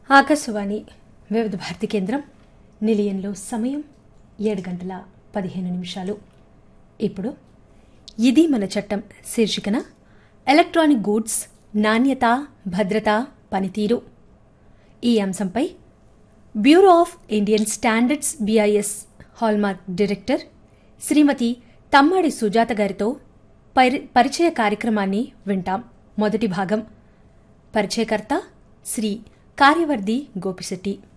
ఆకాశవాణి వివిధ భారతి కేంద్రం నిలయంలో సమయం ఏడు గంటల పదిహేను నిమిషాలు ఇప్పుడు ఇది మన చట్టం శీర్షికన ఎలక్ట్రానిక్ గూడ్స్ నాణ్యత భద్రత పనితీరు ఈ అంశంపై bureau of Indian standards BIS hallmark director Shrimati Tammadi Sujatha గారితో పరి పరిచయ కార్యక్రమాన్ని వింటాం మొదటి భాగం పరిచయకర్త శ్రీ కార్యవర్ధి గోపిశెట్టి